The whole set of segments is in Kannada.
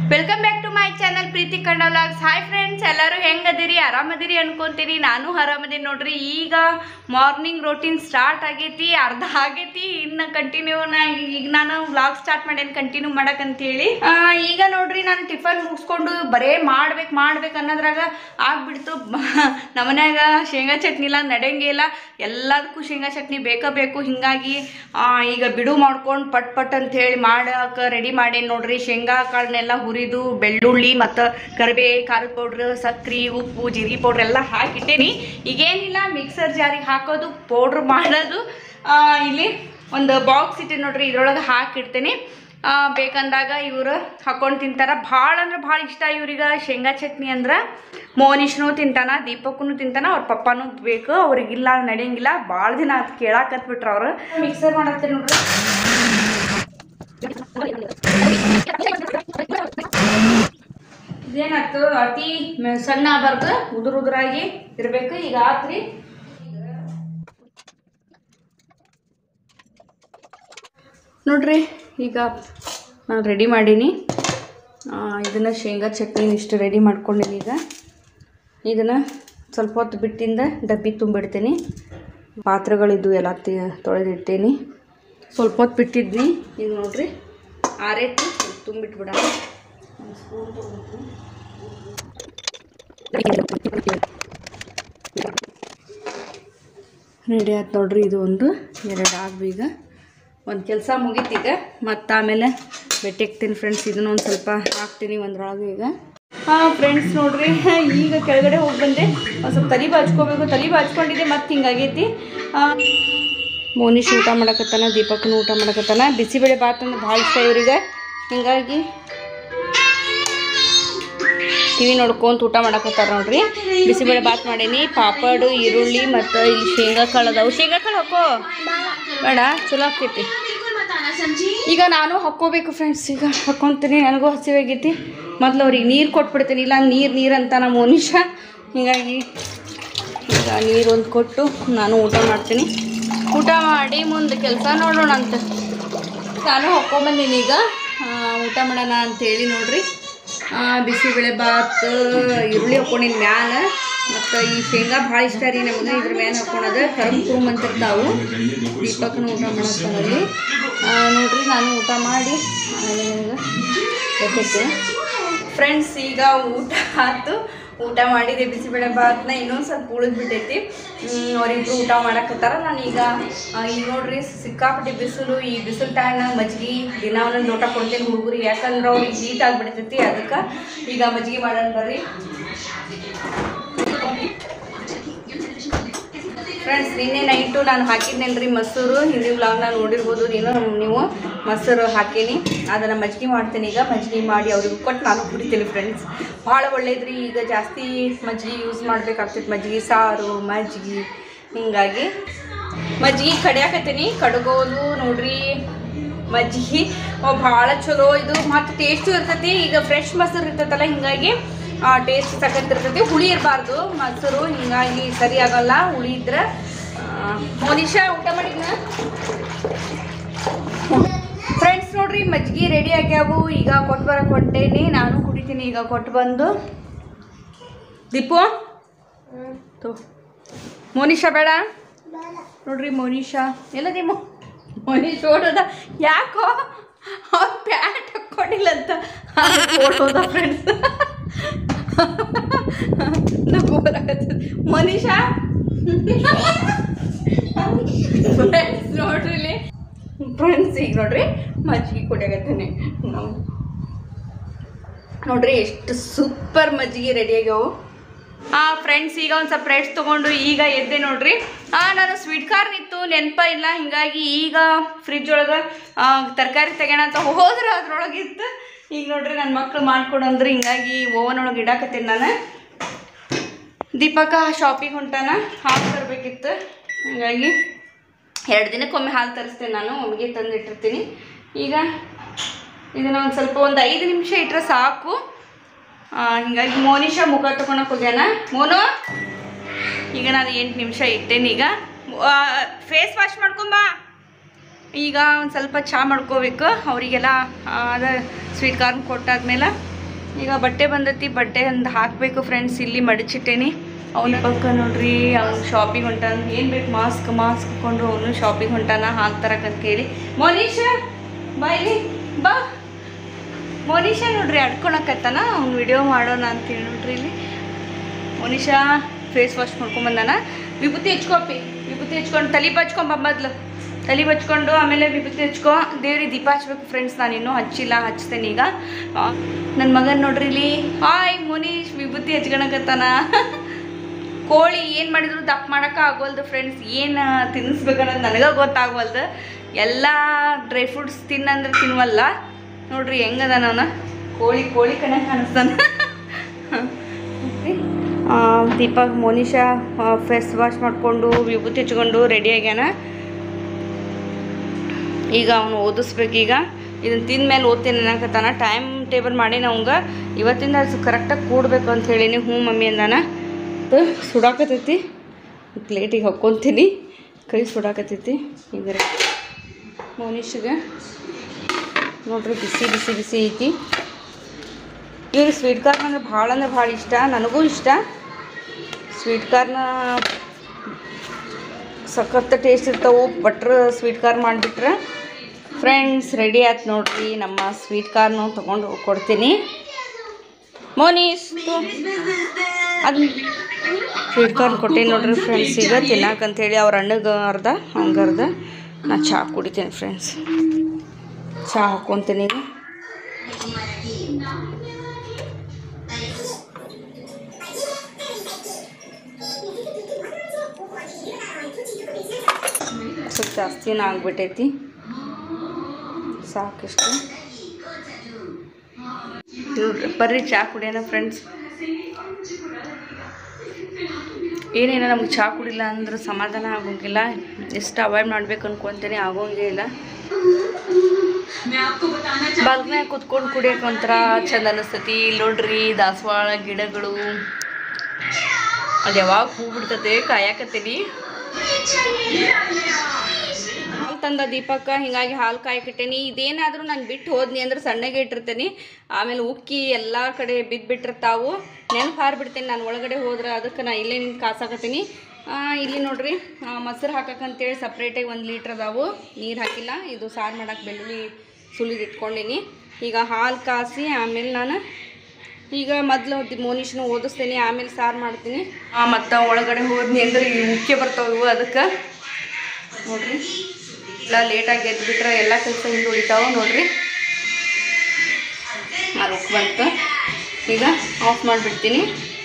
Welcome back to my channel Preethi Kannada vlogs hi friends ಎಲ್ಲರೂ ಹೆಂಗದಿರಿ ಆರಾಮದಿರಿ ಅನ್ಕೊಂತೀನಿ ನಾನು ಆರಾಮದೀನಿ ನೋಡ್ರಿ ಈಗ ಮಾರ್ನಿಂಗ್ ರೋಟೀನ್ ಸ್ಟಾರ್ಟ್ ಆಗೈತಿ ಅರ್ಧ ಆಗೈತಿ ಇನ್ನು ಕಂಟಿನ್ಯೂ ನಾ ಈಗ ನಾನು ವ್ಲಾಗ್ ಸ್ಟಾರ್ಟ್ ಮಾಡೇನಿ ಕಂಟಿನ್ಯೂ ಮಾಡಕ್ಕಂತೇಳಿ ಆ, ಈಗ ನೋಡ್ರಿ ನಾನು ಟಿಫನ್ ಮುಗಿಸ್ಕೊಂಡು ಬರೇ ಮಾಡ್ಬೇಕು ಮಾಡ್ಬೇಕು ಅನ್ನೋದ್ರಾಗ ಆಗ್ಬಿಡ್ತು ನಮ್ಮನ್ಯಾಗ ಶೇಂಗಾ ಚಟ್ನಿ ಇಲ್ಲ ನಡೆಯಂಗೇ ಇಲ್ಲ ಎಲ್ಲದಕ್ಕೂ ಶೇಂಗಾ ಚಟ್ನಿ ಬೇಕೇ ಬೇಕು ಹಿಂಗಾಗಿ ಆ, ಈಗ ಬಿಡು ಮಾಡ್ಕೊಂಡು ಪಟ್ ಪಟ್ ಅಂತ ಹೇಳಿ ಮಾಡಕ್ಕೆ ರೆಡಿ ಮಾಡೇನಿ ನೋಡ್ರಿ ಶೇಂಗಾ ಕಾಳನ್ನೆಲ್ಲ ಹುರಿದು ಬೆಳ್ಳುಳ್ಳಿ ಮತ್ತು ಕರಿಬೇ ಖಾರದ ಪೌಡ್ರ್ ಸಕ್ರೆ ಉಪ್ಪು ಜೀರಿಗೆ ಪೌಡ್ರ್ ಎಲ್ಲ ಹಾಕಿಟ್ಟೇನಿ ಈಗೇನಿಲ್ಲ ಮಿಕ್ಸರ್ ಜಾರಿಗೆ ಹಾಕೋದು ಪೌಡ್ರ್ ಮಾಡೋದು ಆ, ಇಲ್ಲಿ ಒಂದು ಬಾಕ್ಸ್ ಇಟ್ಟು ನೋಡ್ರಿ ಇದ್ರೊಳಗೆ ಹಾಕಿಡ್ತೇನೆ ಆ, ಬೇಕಂದಾಗ ಇವರು ಹಾಕೊಂಡು ತಿಂತಾರ ಭಾಳ ಅಂದ್ರೆ ಭಾಳ ಇಷ್ಟ ಇವ್ರಿಗೆ ಶೇಂಗಾ ಚಟ್ನಿ ಅಂದ್ರೆ ಮೋನಿಷ್ನು ತಿಂತಾನ ದೀಪಕ್ಕೂ ತಿಂತಾನ ಅವ್ರ ಪಪ್ಪಾನು ಬೇಕು ಅವ್ರಿಗಿಲ್ಲ ನಡೆಯಂಗಿಲ್ಲ ಭಾಳ ದಿನ ಅದು ಕೇಳಾಕತ್ಬಿಟ್ರ ಅವ್ರು ಮಿಕ್ಸರ್ ಮಾಡತ್ತೆ ನೋಡ್ರಿ ಇದೇನಾಯ್ತು ಅತಿ ಮ- ಸಣ್ಣ ಆಗಬಾರ್ದು ಉದುರು ಉದುರಾಗಿ ಇರಬೇಕು ಈಗ ಆತ್ರಿ ನೋಡ್ರಿ ಈಗ ನಾನು ರೆಡಿ ಮಾಡೀನಿ ಇದನ್ನು ಶೇಂಗಾ ಚಟ್ನಿ ಇಷ್ಟು ರೆಡಿ ಮಾಡ್ಕೊಂಡೀನಿ ಈಗ ಇದನ್ನು ಸ್ವಲ್ಪ ಹೊತ್ತು ಬಿಟ್ಟಿಂದ ಡಬ್ಬಿ ತುಂಬಿಡ್ತೀನಿ ಪಾತ್ರೆಗಳಿದ್ದು ಎಲ್ಲ ತಿ ತೊಳೆದಿಡ್ತೀನಿ ಸ್ವಲ್ಪ ಹೊತ್ತು ಬಿಟ್ಟಿದ್ನಿ ಈಗ ನೋಡ್ರಿ ಆರೈತಿ ತುಂಬಿಟ್ಬಿಡೋಣ ಒಂದು ಸ್ಪೂನ್ ತೊಗೊಳ್ತೀನಿ. ರೆಡಿ ಆಯ್ತು ನೋಡ್ರಿ ಇದು ಒಂದು ಎರಡು ಆಗ್ಬು ಈಗ ಒಂದು ಕೆಲಸ ಮುಗೀತೀಗ ಮತ್ತು ಆಮೇಲೆ ಬೆಟ್ಟಿಕ್ತೀನಿ ಫ್ರೆಂಡ್ಸ್ ಇದನ್ನ ಒಂದು ಸ್ವಲ್ಪ ಹಾಕ್ತೀನಿ ಒಂದ್ರೊಳಗೆ ಈಗ ಹಾಂ ಫ್ರೆಂಡ್ಸ್ ನೋಡ್ರಿ ಈಗ ಕೆಳಗಡೆ ಹೋಗಿ ಬಂದೆ ಒಂದು ಸ್ವಲ್ಪ ತಲೆ ಬಾಚ್ಕೋಬೇಕು ತಲೆ ಬಾಚ್ಕೊಂಡಿದ್ದೆ ಮತ್ತೆ ಹಿಂಗಾಗೈತಿ ಮೋನಿಶ್ ಊಟ ಮಾಡಕತ್ತಾನ ದೀಪಕ್ನು ಊಟ ಮಾಡಕತ್ತಾನ ಬಿಸಿಬೇಳೆ ಭಾತ್ ಅಂದ್ರೆ ಭಾಳ ಇಷ್ಟ ಇವ್ರಿಗೆ ಹಿಂಗಾಗಿ ಟಿವಿ ನೋಡ್ಕೊಂತ ಊಟ ಮಾಡಕತ್ತಾರ ನೋಡ್ರಿ ಬಿಸಿಬೇಳೆ ಭಾತ್ ಮಾಡೀನಿ ಪಾಪಡು ಈರುಳ್ಳಿ ಮತ್ತು ಇಲ್ಲಿ ಶೇಂಗಾ ಕಾಳು ಅದಾವು ಶೇಂಗಾ ಕಾಳು ಹಾಕೋ ಬೇಡ ಚಲೋ ಆಗ್ತೈತಿ ಈಗ ನಾನು ಹಾಕ್ಕೋಬೇಕು ಫ್ರೆಂಡ್ಸ್ ಈಗ ಹಾಕ್ಕೊಂತೀನಿ ನನಗೂ ಹಸಿವಾಗೈತಿ ಮೊದ್ಲು ಅವ್ರಿಗೆ ನೀರು ಕೊಟ್ಬಿಡ್ತೀನಿ ಇಲ್ಲ ನೀರು ನೀರು ಅಂತ ನಮ್ಮ ಮನುಷ್ಯ ಹೀಗಾಗಿ ಈಗ ನೀರು ಒಂದು ಕೊಟ್ಟು ನಾನು ಊಟ ಮಾಡ್ತೀನಿ ಊಟ ಮಾಡಿ ಮುಂದೆ ಕೆಲಸ ನೋಡೋಣ ಅಂತ ನಾನು ಹಾಕ್ಕೊಂಬಂದೀನಿ ಈಗ ಆ, ಊಟ ಮಾಡೋಣ ಅಂತೇಳಿ ನೋಡ್ರಿ ಆ, ಬಿಸಿಬೇಳೆ ಭಾತ್ ಈರುಳ್ಳಿ ಹಾಕೊಂಡಿನಿ ಮ್ಯಾಲ ಮತ್ತು ಈ ಶೇಂಗಾ ಭಾಳ ಇಷ್ಟ ರೀ ನಮಗೆ ಇದ್ರ ಮ್ಯಾಲ ಹಾಕೊಳೋದು ಕರಮ್ ಕುರುಮ್ ಅಂತಿರ್ತಾವು ದೀಪಕ್ನು ಊಟ ಮಾಡತ್ತಾನಲ್ಲಿ ನೋಡ್ರಿ ನಾನು ಊಟ ಮಾಡಿ ಆಮೇಲೆ ಫ್ರೆಂಡ್ಸ್ ಈಗ ಊಟ ಆಯ್ತು ಊಟ ಮಾಡಿದೆ ಬಿಸಿಬೇಳೆ ಭಾತ್ನ ಇನ್ನೊಂದು ಸ್ವಲ್ಪ ಉಳಿದು ಬಿಟ್ಟೈತಿ ಅವರಿಬ್ರು ಊಟ ಮಾಡಕತ್ತಾರ ನಾನು ಈಗ ಆ, ಈಗ ನೋಡ್ರಿ ಸಿಕ್ಕಾಪಟ್ಟೆ ಬಿಸಿಲು ಈ ಬಿಸಿಲು ಟೈಮ್ನಾಗ ಮಜ್ಜಿಗೆ ದಿನ ಒಂದೊಂದು ಊಟ ಕೊಡ್ತೇನೆ ಹುಡುಗರಿಗೆ ಯಾಕಂದ್ರೆ ಅವ್ರಿಗೆ ಹೀಟ್ ಆಗಿಬಿಡ್ತೈತಿ ಅದಕ್ಕೆ ಈಗ ಮಜ್ಜಿಗೆ ಮಾಡೋಣ ಬರ್ರಿ ಫ್ರೆಂಡ್ಸ್ ನಿನ್ನೆ ನೈಟು ನಾನು ಹಾಕಿದ್ನಲ್ರಿ ಮೊಸರು ಹಿಂದಿನ ವ್ಲಾಗ್ನ ನೋಡಿರ್ಬೋದು ನೀನು ನೀವು ಮೊಸರು ಹಾಕೀನಿ ಅದನ್ನು ಮಜ್ಜಿಗೆ ಮಾಡ್ತೀನಿ ಈಗ ಮಜ್ಜಿಗೆ ಮಾಡಿ ಅವ್ರಿಗೆ ಕೊಟ್ಟು ನಾನು ಕುಡಿತೀನಿ ಫ್ರೆಂಡ್ಸ್ ಭಾಳ ಒಳ್ಳೇದ್ರಿ ಈಗ ಜಾಸ್ತಿ ಮಜ್ಜಿಗೆ ಯೂಸ್ ಮಾಡ್ಬೇಕಾಗ್ತೈತೆ ಮಜ್ಜಿಗೆ ಸಾರು ಮಜ್ಜಿಗೆ ಹಿಂಗಾಗಿ ಮಜ್ಜಿಗೆ ಕಡಿಯಾಕತ್ತೀನಿ ಕಡ್ಗೋದು ನೋಡ್ರಿ ಮಜ್ಜಿಗೆ ಭಾಳ ಚಲೋ ಇದು ಮತ್ತು ಟೇಸ್ಟು ಇರ್ತೈತಿ ಈಗ ಫ್ರೆಶ್ ಮೊಸರು ಇರ್ತೈತಲ್ಲ ಹಿಂಗಾಗಿ ಟೇಸ್ಟ್ ಸಖತ್ ಇರ್ತೈತಿ ಹುಳಿ ಇರಬಾರ್ದು ಮೊಸರು ಹಿಂಗಾಗಿ ಸರಿ ಆಗಲ್ಲ ಹುಳಿ ಇದ್ರೆ ಮೋನಿಶಾ ಊಟ ಮಾಡಿದ್ನ ಫ್ರೆಂಡ್ಸ್ ನೋಡ್ರಿ ಮಜ್ಜಿಗೆ ರೆಡಿ ಆಗ್ಯಾವು ಈಗ ಕೊಟ್ಟು ಬರಕ್ಕೆ ಹೊಂಟೇನಿ ನಾನು ಕುಡಿತೀನಿ ಈಗ ಕೊಟ್ಟು ಬಂದು ದೀಪು ತೋ ಮೋನಿಶಾ ಬೇಡ ನೋಡ್ರಿ ಮೋನಿಶಾ ಎಲ್ಲ ನಿಮ್ಮ ಮೋನಿಶ್ ಓಡೋದ ಯಾಕೋ ಅವ್ರು ಪ್ಯಾಂಟ್ ಹಾಕ್ಕೊಂಡಿಲ್ಲ ಅಂತ ಓಡೋದ ಫ್ರೆಂಡ್ಸ್ ನಗು ಬರಾಕತ್ತದ ಮನೀಷಾ ಫ್ರೆಂಡ್ಸ್ ನೋಡ್ರಿ ಇಲ್ಲಿ ಫ್ರೆಂಡ್ಸ್ ಈಗ ನೋಡ್ರಿ ಮಜ್ಜಿಗೆ ಕುಡಿಯಾಕತ್ತೀನಿ ನಾವು ನೋಡ್ರಿ ಎಷ್ಟು ಸೂಪರ್ ಮಜ್ಜಿಗೆ ರೆಡಿ ಆಗ್ಯಾವು ಆ ಫ್ರೆಂಡ್ಸ್ ಈಗ ಒಂದು ಸ್ವಲ್ಪ ರೆಸ್ಟ್ ತೊಗೊಂಡು ಈಗ ಎದ್ದೆ ನೋಡ್ರಿ ಆ ನಾನು ಸ್ವೀಟ್ ಕಾರ್ನ್ ಇತ್ತು ನೆನಪ ಇಲ್ಲ ಹಿಂಗಾಗಿ ಈಗ ಫ್ರಿಜ್ ಒಳಗೆ ತರಕಾರಿ ತೆಗೋಣ ಅಂತ ಹೋದ್ರೆ ಅದ್ರೊಳಗೆ ಇತ್ತು ಈಗ ನೋಡ್ರಿ ನನ್ನ ಮಕ್ಳು ಮಾಡ್ಕೊಡಂದ್ರೆ ಹಿಂಗಾಗಿ ಓವನ್ ಒಳಗೆ ಇಡಾಕತ್ತೀನಿ ನಾನು ದೀಪಕ ಶಾಪಿಗೆ ಹೊಂಟಾನ ಹಾಲು ತರಬೇಕಿತ್ತು ಹಿಂಗಾಗಿ ಎರಡು ದಿನಕ್ಕೊಮ್ಮೆ ಹಾಲು ತರಿಸ್ತೇನೆ ನಾನು ಒಮ್ಮೆಗೆ ತಂದು ಇಟ್ಟಿರ್ತೀನಿ ಈಗ ಇದನ್ನ ಒಂದು ಸ್ವಲ್ಪ ಒಂದು ಐದು ನಿಮಿಷ ಇಟ್ಟರೆ ಸಾಕು ಆ, ಹಿಂಗಾಗಿ ಮೋನಿಶಾ ಮುಖ ತಗೊಳಕ್ ಹೋಗ್ಯಾನ ಮೋನು ಈಗ ನಾನು ಎಂಟು ನಿಮಿಷ ಇಟ್ಟೇನಿ ಈಗ ಫೇಸ್ ವಾಶ್ ಮಾಡ್ಕೊಂಬಾ ಈಗ ಒಂದು ಸ್ವಲ್ಪ ಚಹಾ ಮಾಡ್ಕೋಬೇಕು ಅವರಿಗೆಲ್ಲ ಅದ ಸ್ವೀಟ್ ಕಾರ್ನ್ ಕೊಟ್ಟಾದ್ಮೇಲೆ ಈಗ ಬಟ್ಟೆ ಬಂದೈತಿ ಬಟ್ಟೆ ಒಂದು ಹಾಕಬೇಕು ಫ್ರೆಂಡ್ಸ್ ಇಲ್ಲಿ ಮಡಚಿಟ್ಟೇನಿ ಅವನ ಪಕ್ಕ ನೋಡ್ರಿ ಅವ್ನು ಶಾಪಿಂಗ್ ಹೊಂಟಾನ ಏನು ಬೇಕು ಮಾಸ್ಕ್ ಮಾಸ್ಕ್ ಹಾಕೊಂಡು ಅವನು ಶಾಪಿಂಗ್ ಹೊಂಟಾನ ಹಾಕ್ತಾರಕ್ಕಂತ ಕೇಳಿ ಮೋನೀಶ ಬಾ ಇಲ್ಲಿ ಬಾ ಮೋನಿಷ ನೋಡ್ರಿ ಅಡ್ಕೊಳಕತ್ತಾನ ಅವ್ನು ವಿಡಿಯೋ ಮಾಡೋಣ ಅಂತೇಳಿ ನೋಡ್ರಿ ಇಲ್ಲಿ ಮೋನಿಷಾ ಫೇಸ್ ವಾಶ್ ಮಾಡ್ಕೊಂಬಂದಾನ ವಿಭೂತಿ ಹಚ್ಕೊಪ್ಪಿ ವಿಭೂತಿ ಹಚ್ಕೊಂಡು ತಲೆ ಬಚ್ಕೊಂಬ ಮೊದ್ಲು ತಲೆ ಬಚ್ಕೊಂಡು ಆಮೇಲೆ ವಿಭೂತಿ ಹಚ್ಕೊ ದೇವ್ರಿಗೆ ದೀಪ ಹಚ್ಬೇಕು ಫ್ರೆಂಡ್ಸ್ ನಾನು ಇನ್ನೂ ಹಚ್ಚಿಲ್ಲ ಹಚ್ತೇನೆ ಈಗ ನನ್ನ ಮಗನ ನೋಡ್ರಿ ಇಲ್ಲಿ ಹಾಯ್ ಮೋನೀಶ್ ವಿಭೂತಿ ಹಚ್ಕೊಳಕತ್ತಾನ ಕೋಳಿ ಏನು ಮಾಡಿದ್ರು ದಪ್ಪ ಮಾಡೋಕೆ ಆಗೋಲ್ದು ಫ್ರೆಂಡ್ಸ್ ಏನು ತಿನ್ನಿಸ್ಬೇಕನ್ನೋದು ನನಗೆ ಗೊತ್ತಾಗೋಲ್ದು ಎಲ್ಲ ಡ್ರೈ ಫ್ರೂಟ್ಸ್ ತಿನ್ನಂದ್ರೆ ತಿನ್ವಲ್ಲ ನೋಡ್ರಿ ಹೆಂಗದ ನಾನು ಕೋಳಿ ಕೋಳಿ ಕಣೆ ಕಾಣಿಸ್ತಾನ ದೀಪಕ್ ಮೋನಿಶಾ ಫೇಸ್ ವಾಶ್ ಮಾಡಿಕೊಂಡು ವಿಭೂತಿ ಹಚ್ಕೊಂಡು ರೆಡಿ ಆಗ್ಯಾನ ಈಗ ಅವನು ಓದಿಸ್ಬೇಕೀಗ ಇದನ್ನು ತಿಂದ ಮೇಲೆ ಓದ್ತೇನೆ ಅನ್ನಕತ್ತಾನ ಟೈಮ್ ಟೇಬಲ್ ಮಾಡಿ ಅವಂಗೆ ಇವತ್ತಿಂದ ಕರೆಕ್ಟಾಗಿ ಕೂಡಬೇಕು ಅಂತ ಹೇಳೀನಿ ಹ್ಞೂ ಮಮ್ಮಿ ಅಂದಾನ ಅದು ಸುಡಾಕತ್ತೈತಿ ಪ್ಲೇಟಿಗೆ ಹಾಕ್ಕೊತೀನಿ ಕೈ ಸುಡಾಕತ್ತೈತಿ ಈಗ ಮೋನಿಷ್ಗೆ ನೋಡ್ರಿ ಬಿಸಿ ಬಿಸಿ ಬಿಸಿ ಐತಿ ಇವ್ರಿಗೆ ಸ್ವೀಟ್ ಕಾರ್ನ್ ಅಂದ್ರೆ ಭಾಳ ಅಂದ್ರೆ ಭಾಳ ಇಷ್ಟ ನನಗೂ ಇಷ್ಟ ಸ್ವೀಟ್ ಕಾರ್ನ ಸಖತ್ ಟೇಸ್ಟ್ ಇರ್ತಾವೆ ಬಟ್ರ್ ಸ್ವೀಟ್ ಕಾರ್ನ್ ಮಾಡಿಬಿಟ್ರೆ ಫ್ರೆಂಡ್ಸ್ ರೆಡಿ ಆಯ್ತು ನೋಡ್ರಿ ನಮ್ಮ ಸ್ವೀಟ್ ಕಾರ್ನು ತೊಗೊಂಡು ಕೊಡ್ತೀನಿ ಮೋನೀಸ್ ಅದು ಸ್ವೀಟ್ ಕಾರ್ನ್ ಕೊಟ್ಟೇನಿ ನೋಡ್ರಿ ಫ್ರೆಂಡ್ಸ್ ಈಗ ತಿನ್ನಾಕಂತೇಳಿ ಅವ್ರ ಅಣ್ಣಗೆ ಅರ್ಧ ಹಂಗೆ ಅರ್ಧ ನಾ ಚಹಾ ಕುಡಿತೀನಿ ಫ್ರೆಂಡ್ಸ್ ಚಹಾ ಹಾಕ್ಕೊತೀನಿ ಈಗ ಸ್ವಲ್ಪ ಜಾಸ್ತಿನ ಆಗ್ಬಿಟ್ಟೈತಿ ಸಾಕಿಷ್ಟು ನೋಡ್ರಿ ಬರ್ರಿ ಚಹಾ ಕುಡಿಯೋಣ ಫ್ರೆಂಡ್ಸ್ ಏನೇನ ನಮ್ಗೆ ಚಹಾ ಕುಡಿಲ್ಲ ಅಂದ್ರೆ ಸಮಾಧಾನ ಆಗೋಂಗಿಲ್ಲ ಎಷ್ಟು ಅವಾಯ್ಡ್ ಮಾಡ್ಬೇಕು ಅನ್ಕೊಂತೀನಿ ಆಗೋಂಗೇ ಇಲ್ಲ ಬಾಲ್ಕನ್ಯಾಗ ಕುತ್ಕೊಂಡು ಕುಡಿಯೋಕೆ ಒಂಥರ ಚಂದ ಅನಿಸ್ತತಿ ಇಲ್ಲಿ ನೋಡ್ರಿ ದಾಸವಾಳ ಗಿಡಗಳು ಅದು ಯಾವಾಗ ಹೂ ಬಿಡ್ತತೆ ಕಾಯಕತ್ತೀನಿ ಹಾಲು ತಂದ ದೀಪಕ್ಕ ಹಿಂಗಾಗಿ ಹಾಲು ಕಾಯಕ್ಕಿಟ್ಟೇನಿ ಇದೇನಾದರೂ ನಾನು ಬಿಟ್ಟು ಹೋದ್ನಿ ಅಂದ್ರೆ ಸಣ್ಣಗೆ ಇಟ್ಟಿರ್ತೇನೆ ಆಮೇಲೆ ಉಕ್ಕಿ ಎಲ್ಲ ಕಡೆ ಬಿದ್ದು ಬಿಟ್ಟಿರ್ತಾವು ನೆನಪು ಹಾರ್ಬಿಡ್ತೇನೆ ನಾನು ಒಳಗಡೆ ಹೋದ್ರೆ ಅದಕ್ಕೆ ನಾ ಇಲ್ಲೇ ನಿಂತು ಕಾಸಾಕತ್ತೀನಿ ಆ, ಇಲ್ಲಿ ನೋಡ್ರಿ ಆ, ಮೊಸರು ಹಾಕಕ್ಕಂತೇಳಿ ಸಪ್ರೇಟಾಗಿ ಒಂದು ಲೀಟ್ರ್ ಅದಾವು ನೀರು ಹಾಕಿಲ್ಲ ಇದು ಸಾರು ಮಾಡಕ್ಕೆ ಬೆಳ್ಳುಳ್ಳಿ ಸುಲಿದು ಇಟ್ಕೊಂಡೀನಿ ಈಗ ಹಾಲು ಕಾಸಿ ಆಮೇಲೆ ನಾನು ಈಗ ಮೊದಲು ಮೋನಿಷ್ನು ಓದಿಸ್ತೀನಿ ಆಮೇಲೆ ಸಾರು ಮಾಡ್ತೀನಿ ಮತ್ತು ಒಳಗಡೆ ಹೋದ್ನಿ ಅಂದ್ರೆ ಈ ಉಕ್ಕೆ ಬರ್ತಾವೆ ಇವು ಅದಕ್ಕೆ ನೋಡ್ರಿ ಎಲ್ಲ ಲೇಟಾಗಿ ಎದ್ಬಿಟ್ರೆ ಎಲ್ಲ ಕೆಲಸ ಹಿಂದೆ ಉಳಿತಾವೆ ನೋಡ್ರಿ ಅದು ಉಪ್ಪು ಬಂತು ಈಗ ಆಫ್ ಮಾಡಿಬಿಡ್ತೀನಿ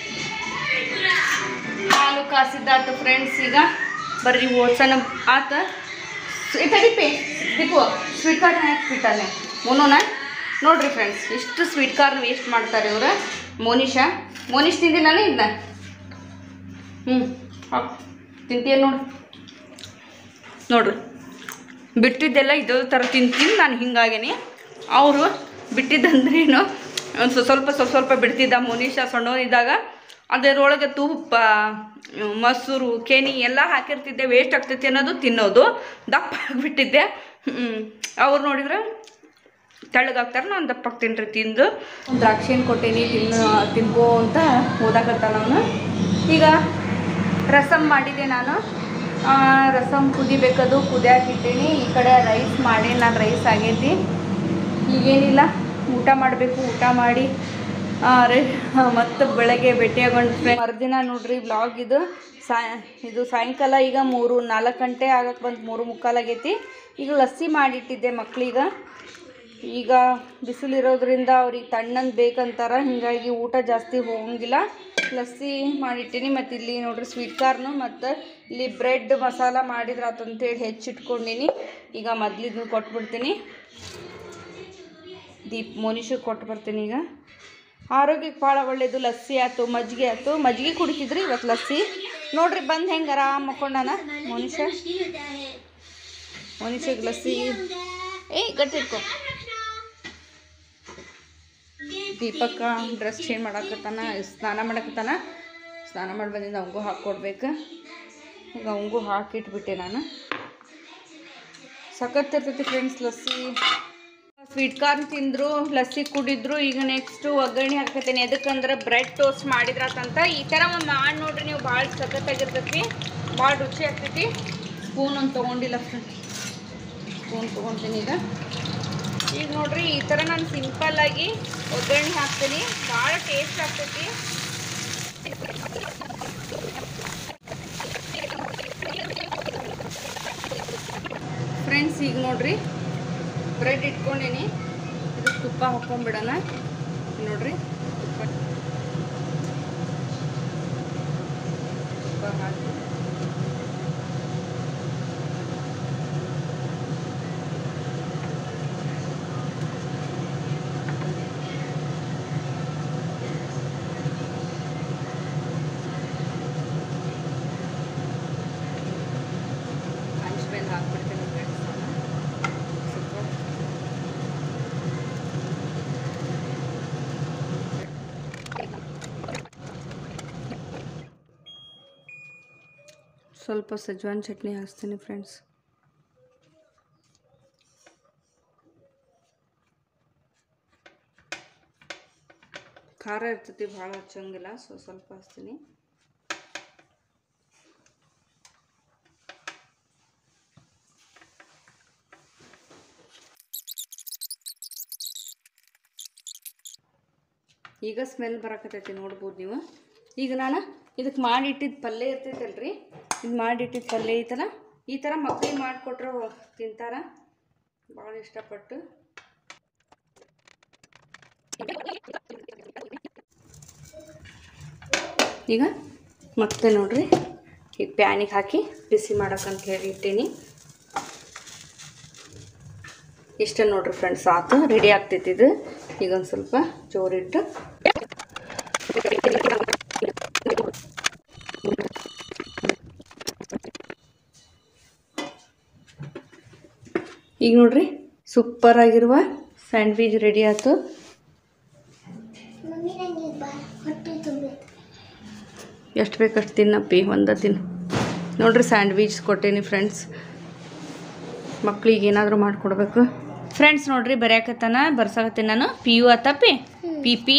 ಹಾಲು ಕಾಸಿದ್ದಾತು ಫ್ರೆಂಡ್ಸ್ ಈಗ ಬರ್ರಿ ಓಡ್ಸೋಣ ಆತ ತಡಿಪಿ ದೀಪು ಸ್ವೀಟ್ ಕಾರ್ನ್ ಹಾಕ್ಬಿಟ್ಟಾನೆ ಮುನ್ನೂನ ನೋಡ್ರಿ ಫ್ರೆಂಡ್ಸ್ ಇಷ್ಟು ಸ್ವೀಟ್ ಕಾರ್ನ್ ವೇಸ್ಟ್ ಮಾಡ್ತಾರೆ ಇವರು ಮೋನಿಶಾ ಮೋನಿಶ್ ತಿಂದಿಲ್ಲ ಇದನ್ನ ಹ್ಞೂ ಹಾಕ್ ತಿಂತೀಯ ನೋಡು ನೋಡ್ರಿ ಬಿಟ್ಟಿದ್ದೆಲ್ಲ ಇದೇ ಥರ ತಿಂತೀನಿ ನಾನು ಹಿಂಗಾಗೇನಿ ಅವರು ಬಿಟ್ಟಿದ್ದಂದ್ರೇನು ಒಂದು ಸ್ವಲ್ಪ ಸ್ವಲ್ಪ ಸ್ವಲ್ಪ ಬಿಡ್ತಿದ್ದ ಮುನೀಶ ಸಣ್ಣವನಿದ್ದಾಗ ಅದರೊಳಗೆ ತುಪ್ಪ ಮೊಸರು ಕೆನಿ ಎಲ್ಲ ಹಾಕಿರ್ತಿದ್ದೆ ವೇಸ್ಟ್ ಆಗ್ತೈತಿ ಅನ್ನೋದು ತಿನ್ನೋದು ದಪ್ಪ ಆಗಿಬಿಟ್ಟಿದ್ದೆ ಅವ್ರು ನೋಡಿದ್ರೆ ತೆಳ್ಳಗಾಗ್ತಾರೆ ನಾನು ದಪ್ಪ ಆಗ್ತೀನಿ ರೀ ತಿಂದು ದ್ರಾಕ್ಷಿ ಹಣ್ಣು ಕೊಟ್ಟೇನಿ ತಿನ್ನು ತಿನ್ಕೋ ಅಂತ ಓದಾಕತ್ತಾನ ಅವನು ಈಗ ರಸಮ್ ಮಾಡಿದ್ದೆ ನಾನು ಆ, ರಸಮ್ ಕುದಿಬೇಕದು ಕುದಿಯಾಕಿಟ್ಟೀನಿ ಈ ಕಡೆ ರೈಸ್ ಮಾಡಿ ನಾನು ರೈಸ್ ಆಗೈತಿ ಈಗೇನಿಲ್ಲ ಊಟ ಮಾಡಬೇಕು ಊಟ ಮಾಡಿ ಮತ್ತು ಬೆಳಗ್ಗೆ ಭೇಟಿಯಾಗೊಂಡು ಮರುದಿನ ನೋಡ್ರಿ ಬ್ಲಾಗ್ ಇದು ಸಾಯ ಇದು ಸಾಯಂಕಾಲ ಈಗ ಮೂರು ನಾಲ್ಕು ಗಂಟೆ ಆಗಕ್ಕೆ ಬಂತು ಮೂರು ಮುಕ್ಕಾಲಾಗೈತಿ ಈಗ ಲಸ್ಸಿ ಮಾಡಿಟ್ಟಿದ್ದೆ ಮಕ್ಳಿಗೆ ಈಗ ಬಿಸಿಲಿರೋದ್ರಿಂದ ಅವ್ರಿಗೆ ತಣ್ಣಂದು ಬೇಕಂತಾರ ಹೀಗಾಗಿ ಊಟ ಜಾಸ್ತಿ ಹೋಗಂಗಿಲ್ಲ ಲಸ್ಸಿ ಮಾಡಿಟ್ಟಿನಿ ಮತ್ತು ಇಲ್ಲಿ ನೋಡ್ರಿ ಸ್ವೀಟ್ ಕಾರ್ನು ಮತ್ತು ಇಲ್ಲಿ ಬ್ರೆಡ್ ಮಸಾಲ ಮಾಡಿದ್ರೆ ಆತಂತೇಳಿ ಹೆಚ್ಚಿಟ್ಕೊಂಡಿನಿ ಈಗ ಮೊದ್ಲಿದ್ನ ಕೊಟ್ಬಿಡ್ತೀನಿ ದೀಪ್ ಮೋನಿಷಿಗೆ ಕೊಟ್ಟು ಬರ್ತೀನಿ ಈಗ ಆರೋಗ್ಯಕ್ಕೆ ಭಾಳ ಒಳ್ಳೇದು ಲಸ್ಸಿ ಆಯ್ತು ಮಜ್ಜಿಗೆ ಆಯ್ತು ಮಜ್ಜಿಗೆ ಕುಡಿತಿದ್ರಿ ಇವತ್ತು ಲಸ್ಸಿ ನೋಡ್ರಿ ಬಂದು ಹೆಂಗೆ ಆರಾಮ್ ಮಕ್ಕೊಂಡಾನ ಮನುಷ್ಯ ಮನುಷ್ಯಗೆ ಲಸ್ಸಿ ಏಯ್ ಗಟ್ಟಿ ಇಟ್ಕೊ ದೀಪಕ್ಕ ಡ್ರೆಸ್ ಚೇಂಜ್ ಮಾಡಾಕತ್ತಾನ ಸ್ನಾನ ಮಾಡಾಕತ್ತಾನ ಸ್ನಾನ ಮಾಡಿ ಬಂದಿಂದ ಅವಂಗೂ ಹಾಕ್ಕೊಡ್ಬೇಕು ಈಗ ಅವಂಗೂ ಹಾಕಿಟ್ಬಿಟ್ಟೆ ನಾನು ಸಖತ್ ಇರ್ತೈತಿ ಫ್ರೆಂಡ್ಸ್ ಲಸ್ಸಿ ಸ್ವೀಟ್ ಕಾರ್ನ್ ತಿಂದ್ರು ಲಸ್ಸಿ ಕುಡಿದ್ರು ಈಗ ನೆಕ್ಸ್ಟ್ ಒಗ್ಗರಣೆ ಹಾಕತ್ತೀನಿ ಎದಕ್ಕಂದ್ರೆ ಬ್ರೆಡ್ ಟೋಸ್ಟ್ ಮಾಡಿದ್ರಾತಂತ ಈ ಥರ ಒಂದು ಮಾಡಿ ನೋಡ್ರಿ ನೀವು ಭಾಳ ಸಖತ್ತಾಗಿರ್ತೈತಿ ಭಾಳ ರುಚಿ ಆಗ್ತೈತಿ ಸ್ಪೂನ್ ಒಂದು ತೊಗೊಂಡಿಲ್ಲ ಫ್ರೆಂಡ್ ಸ್ಪೂನ್ ತೊಗೊತೀನಿ ಈಗ ಈಗ ನೋಡ್ರಿ ಈ ಥರ ನಾನು ಸಿಂಪಲ್ಲಾಗಿ ಒಗ್ಗರಣೆ ಹಾಕ್ತೀನಿ ಭಾಳ ಟೇಸ್ಟ್ ಆಗ್ತೈತಿ ಫ್ರೆಂಡ್ಸ್ ಈಗ ನೋಡ್ರಿ ಬ್ರೆಡ್ ಇಟ್ಕೊಂಡೀನಿ ಇದು ತುಪ್ಪ ಹಾಕೊಂಡ್ಬಿಡೋಣ ನೋಡ್ರಿ ತುಪ್ಪ ತುಪ್ಪ ಹಾಕಿ ಹಂಚ್ ಮೇಲೆ ಹಾಕ್ಬಿಡ್ತೀನಿ ಫ್ರೆಂಡ್ಸ್ ನಾನು ಸ್ವಲ್ಪ ಸ್ವಲ್ಪ ಸಜ್ವಾನ್ ಚಟ್ನಿ ಹಾಕ್ತೀನಿ ಫ್ರೆಂಡ್ಸ್ ಖಾರ ಇರ್ತೈತಿ ಭಾಳ ಹಚ್ಚಂಗಿಲ್ಲ ಸೊ ಸ್ವಲ್ಪ ಹಾಕ್ತೀನಿ ಈಗ ಸ್ಮೆಲ್ ಬರಕತ್ತೈತಿ ನೋಡ್ಬೋದು ನೀವು ಈಗ ನಾನು ಇದಕ್ಕೆ ಮಾಡಿಟ್ಟಿದ್ದ ಪಲ್ಯ ಇರ್ತೈತಲ್ರಿ ಇದು ಮಾಡಿಟ್ಟಿದ್ದ ಪಲ್ಯ ಐತಲ್ಲ ಈ ಥರ ಮಕ್ಳಿಗೆ ಮಾಡಿಕೊಟ್ರೆ ತಿಂತಾರ ಭಾಳ ಇಷ್ಟಪಟ್ಟು ಈಗ ಮತ್ತೆ ನೋಡ್ರಿ ಈಗ ಪ್ಯಾನಿಗೆ ಹಾಕಿ ಬಿಸಿ ಮಾಡಕ್ಕಂತ ಹೇಳಿ ಇಟ್ಟೀನಿ ಇಷ್ಟ ನೋಡ್ರಿ ಫ್ರೆಂಡ್ಸ್ ಆತು ರೆಡಿ ಆಗ್ತೈತಿ ಇದು ಈಗ ಒಂದು ಸ್ವಲ್ಪ ಜೋರಿಟ್ಟು ಈಗ ನೋಡ್ರಿ ಸೂಪರ್ ಆಗಿರುವ ಸ್ಯಾಂಡ್ವಿಚ್ ರೆಡಿ ಆಯ್ತು ಎಷ್ಟು ಬೇಕಷ್ಟು ತಿನ್ನಪ್ಪಿ ಒಂದ ತಿನ್ನು ನೋಡ್ರಿ ಸ್ಯಾಂಡ್ವಿಚ್ ಕೊಟ್ಟೇನಿ ಫ್ರೆಂಡ್ಸ್ ಮಕ್ಳಿಗೆ ಏನಾದರೂ ಮಾಡಿಕೊಡ್ಬೇಕು ಫ್ರೆಂಡ್ಸ್ ನೋಡ್ರಿ ಬರ್ಯಾಕತ್ತಾನ ಬರ್ಸಾಕತ್ತೀನಿ ನಾನು ಪಿ ಯು ಆತಪ್ಪಿ P P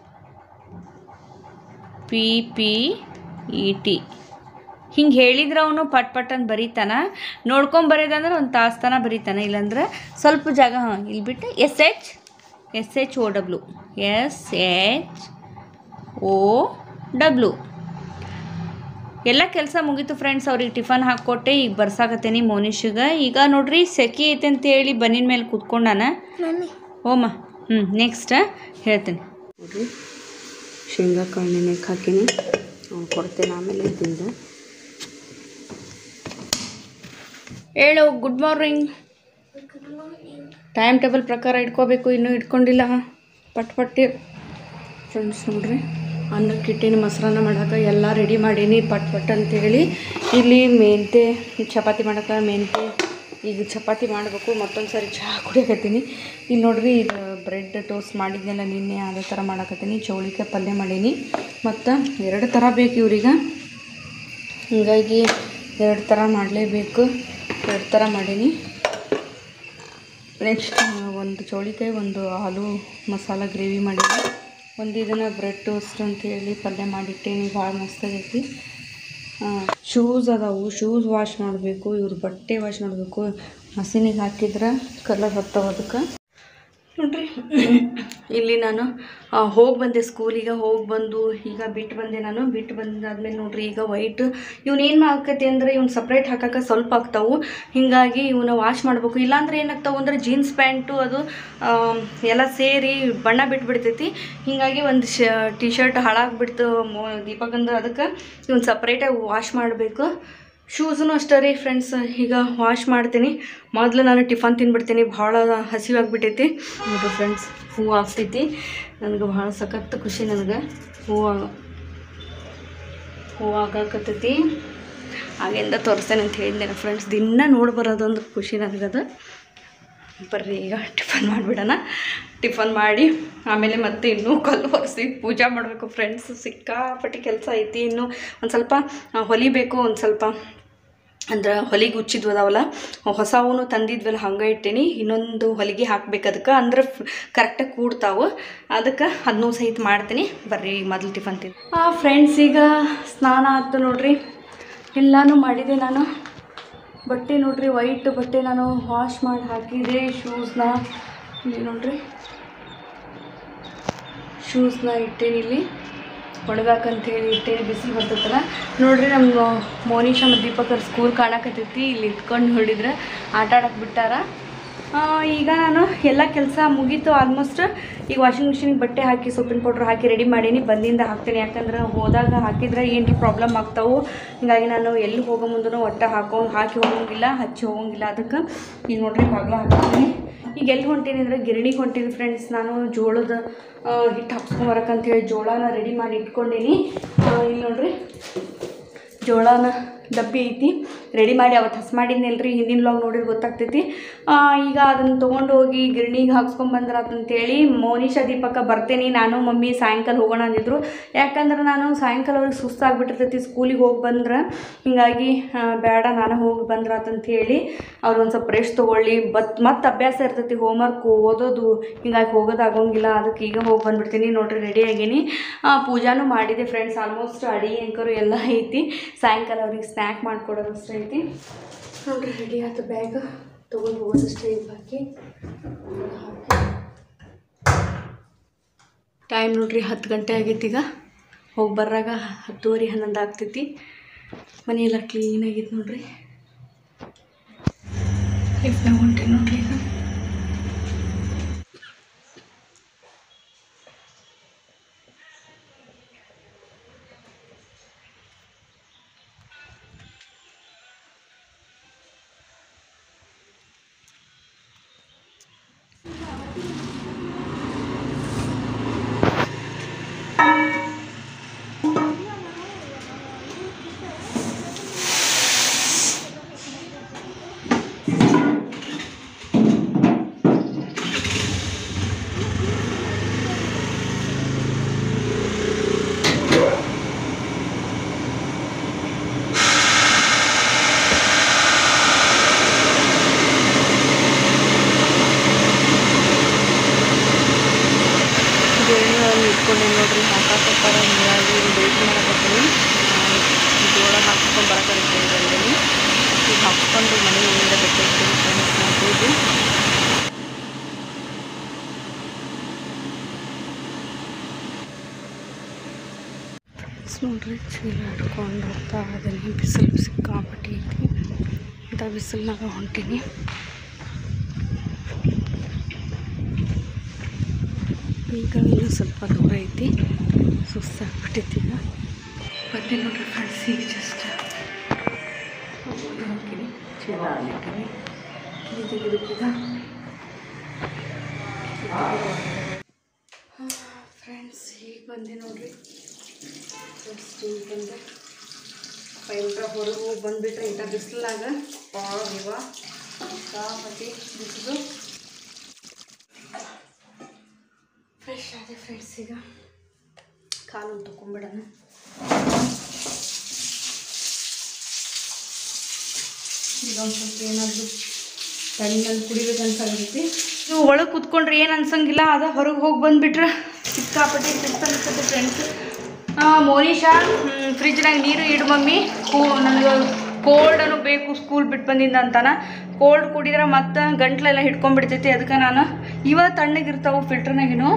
P P E T ಹಿಂಗೆ ಹೇಳಿದ್ರೆ ಅವನು ಪಟ್ ಪಟ್ ಅಂತ ಬರೀತಾನ ನೋಡ್ಕೊಂಡ್ ಬರೆಯೋದಂದ್ರೆ ಒಂದು ತಾಸು ತನ ಬರೀತಾನ ಇಲ್ಲಾಂದ್ರೆ ಸ್ವಲ್ಪ ಜಾಗ ಹಾಂ ಇಲ್ಲಿ ಬಿಟ್ಟು S H S H O W S H O W ಎಲ್ಲ ಕೆಲಸ ಮುಗೀತು ಫ್ರೆಂಡ್ಸ್ ಅವ್ರಿಗೆ ಟಿಫನ್ ಹಾಕ್ಕೊಟ್ಟೆ ಈಗ ಬರ್ಸಾಕತ್ತೇನಿ ಮೋನಿಶ್ಗೆ ಈಗ ನೋಡ್ರಿ ಸೆಕೆ ಐತೆ ಅಂತೇಳಿ ಬನ್ನಿನ ಮೇಲೆ ಕೂತ್ಕೊಂಡಾನ ಓಮ ಹ್ಞೂ ನೆಕ್ಸ್ಟ್ ಹೇಳ್ತೀನಿ ನೋಡ್ರಿ ಶೇಂಗಾ ಕಾಳು ನೆನೆಗೆ ಹಾಕೀನಿ ಅವ್ನು ಕೊಡ್ತೇನೆ ಆಮೇಲೆ ತಿಂದು ಹೇಳು ಗುಡ್ ಮಾರ್ನಿಂಗ್ ಟೈಮ್ ಟೇಬಲ್ ಪ್ರಕಾರ ಇಟ್ಕೋಬೇಕು ಇನ್ನೂ ಇಟ್ಕೊಂಡಿಲ್ಲ ಪಟ್ ಪಟ್ಟಿ ಫ್ರೆಂಡ್ಸ್ ನೋಡ್ರಿ ಅನ್ನಕ್ಕೆ ಇಟ್ಟೀನಿ ಮೊಸರನ್ನ ಮಾಡಕ್ಕೆ ಎಲ್ಲ ರೆಡಿ ಮಾಡೀನಿ ಪಟ್ ಪಟ್ ಅಂತೇಳಿ ಇಲ್ಲಿ ಮೆಂತೆ ಚಪಾತಿ ಮಾಡಕ್ಕೆ ಮೆಂತೆ ಈಗ ಚಪಾತಿ ಮಾಡಬೇಕು ಮತ್ತೊಂದು ಸಾರಿ ಚಹಾ ಕುಡಿಯಕತ್ತೀನಿ ಇಲ್ಲಿ ನೋಡ್ರಿ ಇದು ಬ್ರೆಡ್ ಟೋಸ್ಟ್ ಮಾಡಿದ್ನೆಲ್ಲ ನಿನ್ನೆ ಅದೇ ಥರ ಮಾಡಕತ್ತೀನಿ ಚೌಳಿಕಾಯಿ ಪಲ್ಯ ಮಾಡೀನಿ ಮತ್ತು ಎರಡು ಥರ ಬೇಕು ಇವ್ರಿಗೆ ಹೀಗಾಗಿ ಎರಡು ಥರ ಮಾಡಲೇಬೇಕು ಎರಡು ಥರ ಮಾಡೀನಿ ನೆಕ್ಸ್ಟ್ ಒಂದು ಚೌಳಿಕಾಯಿ ಒಂದು ಆಲೂ ಮಸಾಲ ಗ್ರೇವಿ ಮಾಡೀನಿ ಒಂದು ಇದನ್ನು ಬ್ರೆಡ್ ಟೋಸ್ಟ್ ಅಂತ ಹೇಳಿ ಪಲ್ಯ ಮಾಡಿಟ್ಟೇನಿ ಭಾಳ ಮಸ್ತಾಗೈತಿ ಶೂಸ್ ಅದಾವು ಶೂಸ್ ವಾಶ್ ಮಾಡಬೇಕು ಇವ್ರ ಬಟ್ಟೆ ವಾಶ್ ಮಾಡಬೇಕು ಮಷೀನಿಗೆ ಹಾಕಿದ್ರೆ ಕಲರ್ ಹತ್ತವ ಅದಕ್ಕೆ ನೋಡ್ರಿ ಇಲ್ಲಿ ನಾನು ಹೋಗಿ ಬಂದೆ ಸ್ಕೂಲಿಗೆ ಹೋಗಿ ಬಂದು ಈಗ ಬಿಟ್ಟು ಬಂದೆ ನಾನು ಬಿಟ್ಟು ಬಂದಾದ್ಮೇಲೆ ನೋಡ್ರಿ ಈಗ ವೈಟ್ ಇವ್ನು ಏನು ಆಕತಿ ಅಂದರೆ ಇವ್ನು ಸಪ್ರೇಟ್ ಹಾಕಕ್ಕೆ ಸ್ವಲ್ಪ ಆಗ್ತಾವು ಹೀಗಾಗಿ ಇವನ್ನ ವಾಶ್ ಮಾಡಬೇಕು ಇಲ್ಲಾಂದ್ರೆ ಏನಾಗ್ತಾವು ಅಂದರೆ ಜೀನ್ಸ್ ಪ್ಯಾಂಟು ಅದು ಆಮ್, ಎಲ್ಲ ಸೇರಿ ಬಣ್ಣ ಬಿಟ್ಬಿಡ್ತೈತಿ ಹೀಗಾಗಿ ಒಂದು ಶ ಟಿ ಶರ್ಟ್ ಹಾಳಾಗ್ಬಿಡ್ತು ಮೋ ದೀಪಕಂದು ಅದಕ್ಕೆ ಇವ್ನು ಸಪ್ರೇಟಾಗಿ ವಾಶ್ ಮಾಡಬೇಕು ಶೂಸೂ ಅಷ್ಟೇ ರೀ ಫ್ರೆಂಡ್ಸ್ ಈಗ ವಾಶ್ ಮಾಡ್ತೀನಿ ಮೊದಲು ನಾನು ಟಿಫನ್ ತಿನ್ಬಿಡ್ತೀನಿ ಭಾಳ ಹಸಿವಾಗ್ಬಿಟ್ಟೈತಿ ನೋಡ್ರಿ ಫ್ರೆಂಡ್ಸ್ ಹೂವು ಆಗ್ತೈತಿ ನನಗೆ ಭಾಳ ಸಖತ್ ಖುಷಿ ನನಗೆ ಹೂವು ಹೂವು ಆಗಾಕತ್ತೈತಿ ಆಗಿಂದ ತೋರಿಸ್ತೇನೆ ಅಂತ ಹೇಳಿದ್ದೆ ಫ್ರೆಂಡ್ಸ್ ದಿನ ನೋಡಿ ಬರೋದೊಂದು ಖುಷಿ ನನಗದು ಬರ್ರಿ ಈಗ ಟಿಫನ್ ಮಾಡಿಬಿಡೋಣ ಟಿಫನ್ ಮಾಡಿ ಆಮೇಲೆ ಮತ್ತೆ ಇನ್ನೂ ಕಲ್ಲು ಒರೆಸಿ ಪೂಜೆ ಮಾಡಬೇಕು ಫ್ರೆಂಡ್ಸ್ ಸಿಕ್ಕಾಪಟ್ಟಿ ಕೆಲಸ ಐತಿ ಇನ್ನು ಒಂದು ಸ್ವಲ್ಪ ಆ, ಹೊಲಿಬೇಕು ಒಂದು ಸ್ವಲ್ಪ ಅಂದ್ರೆ ಹೊಲಿಗೆ ಉಚ್ಚಿದ್ವದಾವಲ್ಲ ಹೊಸವನು ತಂದಿದ್ವಲ್ಲ ಹಂಗೆ ಇಟ್ಟೀನಿ ಇನ್ನೊಂದು ಹೊಲಿಗೆ ಹಾಕ್ಬೇಕು ಅದಕ್ಕೆ ಅಂದ್ರೆ ಕರೆಕ್ಟಾಗಿ ಕೂಡ್ತಾವು ಅದಕ್ಕೆ ಅದನ್ನೂ ಸಹಿತ ಮಾಡ್ತೀನಿ ಬರ್ರಿ ಈಗ ಮೊದಲು ಟಿಫನ್ ತಿನ್ ಹಾಂ ಫ್ರೆಂಡ್ಸ್ ಈಗ ಸ್ನಾನ ಆಯ್ತು ನೋಡ್ರಿ ಎಲ್ಲನೂ ಮಾಡಿದೆ ನಾನು ಬಟ್ಟೆ ನೋಡ್ರಿ ವೈಟ್ ಬಟ್ಟೆ ನಾನು ವಾಶ್ ಮಾಡಿ ಹಾಕಿದೆ ಶೂಸ್ನ ಇಲ್ಲಿ ನೋಡ್ರಿ ಶೂಸ್ನ ಇಟ್ಟೇನಿ ಇಲ್ಲಿ ಒಣಗಾಕಂತ ಹೇಳಿ ಇಟ್ಟೇನಿ ಬಿಸಿಲು ಬರ್ತೈತಲ್ಲ ನೋಡ್ರಿ ನಮ್ಮ ಮೋನಿಶಾ ಮತ್ತು ದೀಪಕರ್ ಸ್ಕೂಲ್ ಕಾಣಕತ್ತೈತಿ ಇಲ್ಲಿ ಇಟ್ಕೊಂಡು ನೋಡಿದ್ರೆ ಆಟ ಆಡಕ್ಕೆ ಬಿಟ್ಟಾರ ಆ, ಈಗ ನಾನು ಎಲ್ಲ ಕೆಲಸ ಮುಗೀತು ಆಲ್ಮೋಸ್ಟ್ ಈಗ ವಾಷಿಂಗ್ ಮಿಷಿನಿಗೆ ಬಟ್ಟೆ ಹಾಕಿ ಸೊಪ್ಪಿನ ಪೌಡ್ರ್ ಹಾಕಿ ರೆಡಿ ಮಾಡೀನಿ ಬಂದಿಂದ ಹಾಕ್ತೀನಿ ಯಾಕಂದ್ರೆ ಹೋದಾಗ ಹಾಕಿದ್ರೆ ಏನು ಪ್ರಾಬ್ಲಮ್ ಆಗ್ತಾವು ಹೀಗಾಗಿ ನಾನು ಎಲ್ಲಿ ಹೋಗೋ ಮುಂದೂ ಒಟ್ಟ ಹಾಕೋ ಹಾಕಿ ಹೋಗಂಗಿಲ್ಲ ಹಚ್ಚಿ ಹೋಗಂಗಿಲ್ಲ ಅದಕ್ಕೆ ಈಗ ನೋಡ್ರಿ ಬಾಗ್ಲ ಹಾಕ್ತೀನಿ ಈಗ ಎಲ್ಲಿ ಹೊಂಟೀನಿ ಅಂದರೆ ಗಿರಣಿಗೆ ಹೊಂಟೀನಿ ಫ್ರೆಂಡ್ಸ್ ನಾನು ಜೋಳದ ಆ, ಹಿಟ್ಟು ಹಾಕ್ಸ್ಕೊಂಬರಕ್ಕಂತ ಹೇಳಿ ಜೋಳನ ರೆಡಿ ಮಾಡಿ ಇಟ್ಕೊಂಡೀನಿ ಆ, ಇಲ್ಲಿ ನೋಡ್ರಿ ಜೋಳನ ಡಬ್ಬಿ ಐತಿ ರೆಡಿ ಮಾಡಿ ಅವತ್ತು ಹಸ್ ಮಾಡಿದ್ನಲ್ರಿ ಹಿಂದಿನ ಲಾಗ್ ನೋಡಿದ್ರೆ ಗೊತ್ತಾಗ್ತೈತಿ ಆ, ಈಗ ಅದನ್ನು ತೊಗೊಂಡು ಹೋಗಿ ಗಿರಣಿಗೆ ಹಾಕ್ಸ್ಕೊಂಬಂದ್ರ ಅಂತೇಳಿ ಮೋನಿಶಾ ದೀಪಕ ಬರ್ತೇನೆ ನಾನು ಮಮ್ಮಿ ಸಾಯಂಕಾಲ ಹೋಗೋಣ ಅಂದಿದ್ರು ಯಾಕಂದ್ರೆ ನಾನು ಸಾಯಂಕಾಲ ಅವ್ರಿಗೆ ಸುಸ್ತಾಗ್ಬಿಟ್ಟಿರ್ತೈತಿ ಸ್ಕೂಲಿಗೆ ಹೋಗಿ ಬಂದ್ರೆ ಹಿಂಗಾಗಿ ಆ, ಬೇಡ ನಾನು ಹೋಗಿ ಬಂದ್ರ ಅಂತ ಹೇಳಿ ಅವ್ರು ಒಂದು ಸ್ವಲ್ಪ ರೆಸ್ಟ್ ತೊಗೊಳ್ಳಿ ಬತ್ ಮತ್ತೆ ಅಭ್ಯಾಸ ಇರ್ತೈತಿ ಹೋಮ್ವರ್ಕ್ ಓದೋದು ಹಿಂಗಾಗಿ ಹೋಗೋದಾಗಂಗಿಲ್ಲ ಅದಕ್ಕೆ ಈಗ ಹೋಗಿ ಬಂದ್ಬಿಡ್ತೀನಿ ನೋಡ್ರಿ ರೆಡಿ ಆಗೀನಿ ಆ, ಪೂಜಾನೂ ಮಾಡಿದೆ ಫ್ರೆಂಡ್ಸ್ ಆಲ್ಮೋಸ್ಟ್ ಅಡಿಗೆ ಅಂಕರು ಎಲ್ಲ ಐತಿ ಸಾಯಂಕಾಲ ಅವ್ರಿಗೆ ಸ್ನ್ಯಾಕ್ ಮಾಡಿಕೊಡೋದಷ್ಟೇ ಐತಿ ನೋಡ್ರಿ ರೆಡಿ ಆಯ್ತು ಬ್ಯಾಗ್ ತೊಗೊಂಡು ಹೋಗೋದಷ್ಟೇ ಇದು ಬಾಕಿ ಟೈಮ್ ನೋಡ್ರಿ ಹತ್ತು ಗಂಟೆ ಆಗೈತಿ ಈಗ ಹೋಗಿ ಬರ್ರಾಗ ಹತ್ತುವರೆ ಹನ್ನೊಂದು ಆಗ್ತೈತಿ ಮನೆಯೆಲ್ಲ ಕ್ಲೀನ್ ಆಗೈತೆ ನೋಡ್ರಿ ಲಿಫ್ಟ್ನಾಗ ಹೊಂಟೀನಿ ನೋಡ್ರಿ ಈಗ ಗಿರಣಿಗಳನ್ನು ಇಟ್ಕೊಂಡು ನೋಡ್ರಿ ಹಾಕಾಕತ್ತಾರ ಹಿಂಗಾಗಿ ವೇಟ್ ಮಾಡಕತ್ತೀನಿ ಜೋಳ ಹಾಕ್ಸ್ಕೊಂಡು ಬರಕತ್ತೀನಿ ಬಂದೀನಿ ಈಗ ಹಾಕ್ಸ್ಕೊಂಡು ಮನೆ ಮುಂದೆ ಬಿಟ್ಟಿರ್ತೀನಿ ಫ್ರೆಂಡ್ಸ್ ಮಾಡ್ಬೋದು ನೋಡ್ರಿ ಚೀಲ ಹಿಡ್ಕೊಂಡು ಹೋಗ್ತಾ ಅದನ್ನು ಬಿಸಿಲು ಸಿಕ್ಕಾಪಟ್ಟಿ ಐತಿ ಇಂಥ ಬಿಸಿಲ್ನಾಗ ಹೊಂಟೀನಿ ಈಗ ಇನ್ನೂ ಸ್ವಲ್ಪ ದೂರ ಐತಿ ಸುಸ್ತಾಗ್ಬಿಟ್ಟೈತಿ ಈಗ ಬಂದೆ ನೋಡ್ರಿ ಫ್ರೆಂಡ್ಸ್ ಈಗ ಜಸ್ಟ್ ಹಾಕಿನಿ ಚೀಲ ಹಾಕಿನಿ ಕಿವಿ ತೆಗಿಬೇಕೀಗ ಫ್ರೆಂಡ್ಸ್ ಈಗ ಬಂದೆ ನೋಡ್ರಿ ಜಸ್ಟ್ ಈಗ ಬಂದೆ ಪೈಲ್ರ ಹೊರಗೆ ಹೋಗಿ ಬಂದುಬಿಟ್ರೆ ಇಂಥ ಬಿಸಿಲಾಗ ಭಾಳ ಇವ ಸಿಕ್ಕಾಪಟ್ಟಿ ಬಿಸಿಲು ಫ್ರೆಶ್ ಆದೆ ಫ್ರೆಂಡ್ಸ್ ಈಗ ಕಾಲು ತಗೊಂಬಿಡೋಣ ಈಗ ಒಂದು ಸ್ವಲ್ಪ ಏನಾದರೂ ತಣ್ಣಲ್ಲಿ ಕುಡಿಬೇಕಂತ ನೀವು ಒಳಗೆ ಕುತ್ಕೊಂಡ್ರೆ ಏನು ಅನ್ಸಂಗಿಲ್ಲ ಅದ ಹೊರಗೆ ಹೋಗಿ ಬಂದುಬಿಟ್ರೆ ಸಿಕ್ಕಾಪಟ್ಟೆ ಸುಸ್ತು ಅನ್ಸುತ್ತೆ ಫ್ರೆಂಡ್ಸ್ ಮೋನಿಶಾ ಫ್ರಿಜ್ನಾಗ ನೀರು ಇಡು ಮಮ್ಮಿ ಕೂ ನನಗೆ ಕೋಲ್ಡನು ಬೇಕು ಸ್ಕೂಲ್ ಬಿಟ್ಟು ಬಂದಿಂದ ಅಂತಾನ ಕೋಲ್ಡ್ ಕುಡಿದ್ರೆ ಮತ್ತೆ ಗಂಟ್ಲೆಲ್ಲ ಹಿಡ್ಕೊಂಡ್ಬಿಡ್ತೈತಿ ಅದಕ್ಕೆ ನಾನು ಇವ ತಣ್ಣಗಿರ್ತಾವೆ ಫಿಲ್ಟರ್ನಾಗಿನು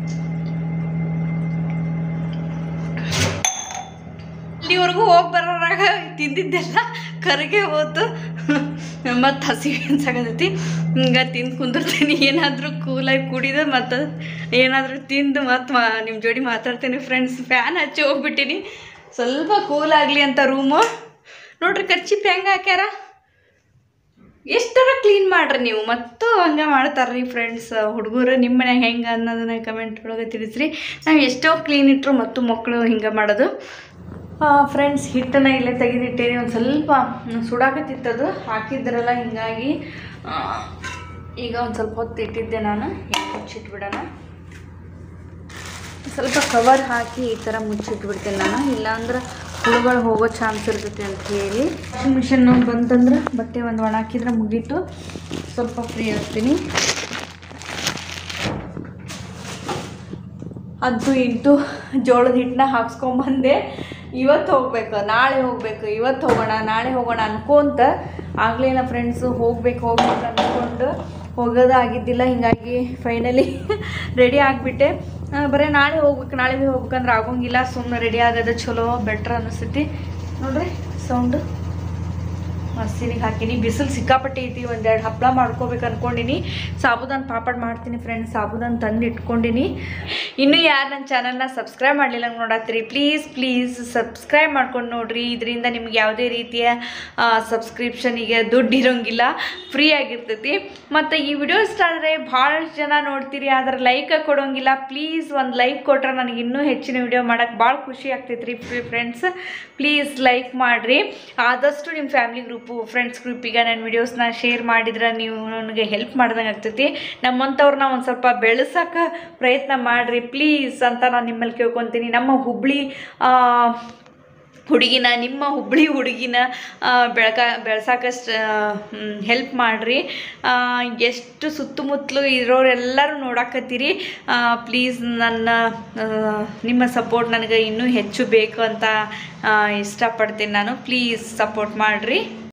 ಇಲ್ಲಿವರೆಗೂ ಹೋಗಿ ಬರೋರಾಗ ತಿಂದಿದ್ದೆಲ್ಲ ಕರಗೆ ಹೋತು ಮತ್ತು ಹಸಿವೆ ಅನ್ಸಾಕತೈತಿ ಹಿಂಗೆ ತಿಂದು ಕುಂದಿರ್ತೀನಿ ಏನಾದರೂ ಕೂಲಾಗಿ ಕುಡಿದು ಮತ್ತು ಏನಾದರೂ ತಿಂದು ಮತ್ತು ಮಾ ನಿಮ್ಮ ಜೋಡಿ ಮಾತಾಡ್ತೀನಿ ಫ್ರೆಂಡ್ಸ್ ಫ್ಯಾನ್ ಹಚ್ಚಿ ಹೋಗ್ಬಿಟ್ಟಿನಿ ಸ್ವಲ್ಪ ಕೂಲ್ ಆಗಲಿ ಅಂತ ರೂಮು ನೋಡ್ರಿ ಕರ್ಚಿಪ್ ಹೆಂಗೆ ಹಾಕ್ಯಾರ ಎಷ್ಟರ ಕ್ಲೀನ್ ಮಾಡ್ರಿ ನೀವು ಮತ್ತು ಹಂಗೆ ಮಾಡ್ತಾರ್ರಿ ಫ್ರೆಂಡ್ಸ್ ಹುಡುಗರು ನಿಮ್ಮ ಮನ್ಯಾಗ ಹೆಂಗೆ ಅನ್ನೋದನ್ನ ಕಮೆಂಟ್ ಒಳಗೆ ತಿಳಿಸ್ರಿ ನಾವು ಎಷ್ಟೋ ಕ್ಲೀನ್ ಇಟ್ಟರು ಮತ್ತು ಮಕ್ಕಳು ಹಿಂಗೆ ಮಾಡೋದು ಫ್ರೆಂಡ್ಸ್ ಹಿಟ್ಟನ್ನು ಇಲ್ಲೇ ತೆಗೆದಿಟ್ಟೇನೆ ಒಂದು ಸ್ವಲ್ಪ ಸುಡಾಕತ್ತಿತ್ತದು ಹಾಕಿದ್ರಲ್ಲ ಹಿಂಗಾಗಿ ಆ, ಈಗ ಒಂದು ಸ್ವಲ್ಪ ಹೊತ್ತು ಇಟ್ಟಿದ್ದೆ ನಾನು ಈಗ ಮುಚ್ಚಿಟ್ಬಿಡೋಣ ಸ್ವಲ್ಪ ಕವರ್ ಹಾಕಿ ಈ ಥರ ಮುಚ್ಚಿಟ್ಬಿಡ್ತೀನಿ ನಾನು ಇಲ್ಲಾಂದ್ರೆ ಹುಳುಗಳು ಹೋಗೋ ಚಾನ್ಸ್ ಇರ್ತೈತಿ ಅಂತ ಹೇಳಿ ವಾಷಿಂಗ್ ಮಿಷನ್ ಬಂತಂದ್ರೆ ಬಟ್ಟೆ ಒಂದು ಒಣ ಹಾಕಿದ್ರೆ ಮುಗೀತು ಸ್ವಲ್ಪ ಫ್ರೀ ಆಗ್ತೀನಿ ಅಂತೂ ಇಂತೂ ಜೋಳದ ಹಿಟ್ಟನ್ನ ಹಾಕ್ಸ್ಕೊಂಬಂದೆ ಇವತ್ತು ಹೋಗ್ಬೇಕು ನಾಳೆ ಹೋಗ್ಬೇಕು ಇವತ್ತು ಹೋಗೋಣ ನಾಳೆ ಹೋಗೋಣ ಅನ್ಕೊಂತ ಆಗಲಿಲ್ಲ ಫ್ರೆಂಡ್ಸು ಹೋಗ್ಬೇಕು ಹೋಗ್ಬೇಕು ಅಂದ್ಕೊಂಡು ಹೋಗೋದು ಆಗಿದ್ದಿಲ್ಲ ಹೀಗಾಗಿ ಫೈನಲಿ ರೆಡಿ ಆಗಿಬಿಟ್ಟೆ ಬರೀ ನಾಳೆ ಹೋಗ್ಬೇಕು ನಾಳೆ ಭೀ ಹೋಗ್ಬೇಕಂದ್ರೆ ಆಗೋಂಗಿಲ್ಲ ಸುಮ್ಮನೆ ರೆಡಿ ಆಗೋದು ಚಲೋ ಬೆಟ್ರ್ ಅನಿಸ್ತೈತಿ ನೋಡ್ರಿ ಸೌಂಡು ಮಸ್ತಿನಿಗೆ ಹಾಕೀನಿ ಬಿಸಿಲು ಸಿಕ್ಕಾಪಟ್ಟೆ ಐತಿ ಒಂದೆರಡು ಹಪ್ಪಳ ಮಾಡ್ಕೋಬೇಕು ಅನ್ಕೊಂಡಿನಿ ಸಾಬುದಾನ್ ಪಾಪಡ್ ಮಾಡ್ತೀನಿ ಫ್ರೆಂಡ್ಸ್ ಸಾಬುದಾನ್ ತಂದು ಇಟ್ಕೊಂಡಿನಿ ಇನ್ನೂ ಯಾರು ನನ್ನ ಚಾನಲ್ನ ಸಬ್ಸ್ಕ್ರೈಬ್ ಮಾಡಲಿಲ್ಲ ನೋಡತ್ತೀರಿ ಪ್ಲೀಸ್ ಪ್ಲೀಸ್ ಸಬ್ಸ್ಕ್ರೈಬ್ ಮಾಡ್ಕೊಂಡು ನೋಡ್ರಿ ಇದರಿಂದ ನಿಮ್ಗೆ ಯಾವುದೇ ರೀತಿಯ ಸಬ್ಸ್ಕ್ರಿಪ್ಷನಿಗೆ ದುಡ್ಡು ಇರೋಂಗಿಲ್ಲ ಫ್ರೀ ಆಗಿರ್ತೈತಿ ಮತ್ತು ಈ ವಿಡಿಯೋ ಇಷ್ಟ ಆದರೆ ಭಾಳಷ್ಟು ಜನ ನೋಡ್ತೀರಿ ಆದ್ರೆ ಲೈಕ್ ಕೊಡೋಂಗಿಲ್ಲ ಪ್ಲೀಸ್ ಒಂದು ಲೈಕ್ ಕೊಟ್ರೆ ನನಗೆ ಇನ್ನೂ ಹೆಚ್ಚಿನ ವಿಡಿಯೋ ಮಾಡೋಕ್ಕೆ ಭಾಳ ಖುಷಿ ಆಗ್ತೈತೆ ರೀ ಫ್ರೆಂಡ್ಸ್ ಪ್ಲೀಸ್ ಲೈಕ್ ಮಾಡಿರಿ ಆದಷ್ಟು ನಿಮ್ಮ ಫ್ಯಾಮಿಲಿ ಗ್ರೂಪು ಫ್ರೆಂಡ್ಸ್ ಗ್ರೂಪಿಗೆ ನನ್ನ ವಿಡಿಯೋಸ್ನ ಶೇರ್ ಮಾಡಿದ್ರೆ ನೀವು ನನಗೆ ಹೆಲ್ಪ್ ಮಾಡ್ದಂಗೆ ಆಗ್ತೈತಿ ನಮ್ಮಂಥವ್ರನ್ನ ಒಂದು ಸ್ವಲ್ಪ ಬೆಳೆಸೋಕೆ ಪ್ರಯತ್ನ ಮಾಡಿರಿ ಪ್ಲೀಸ್ ಅಂತ ನಾನು ನಿಮ್ಮಲ್ಲಿ ಕೇಳ್ಕೊತೀನಿ ನಮ್ಮ ಹುಬ್ಳಿ ಆ, ಹುಡುಗಿನ ನಿಮ್ಮ ಹುಬ್ಳಿ ಹುಡುಗಿನ ಆ, ಬೆಳಕ ಬೆಳ್ಸಕ್ಕಷ್ಟು ಹೆಲ್ಪ್ ಮಾಡಿರಿ ಎಷ್ಟು ಸುತ್ತಮುತ್ತಲು ಇರೋರೆಲ್ಲರೂ ನೋಡಾಕತ್ತೀರಿ ಪ್ಲೀಸ್ ನನ್ನ ಆ, ನಿಮ್ಮ ಸಪೋರ್ಟ್ ನನಗೆ ಇನ್ನೂ ಹೆಚ್ಚು ಬೇಕು ಅಂತ ಆ, ಇಷ್ಟಪಡ್ತೀನಿ ನಾನು ಪ್ಲೀಸ್ ಸಪೋರ್ಟ್ ಮಾಡಿರಿ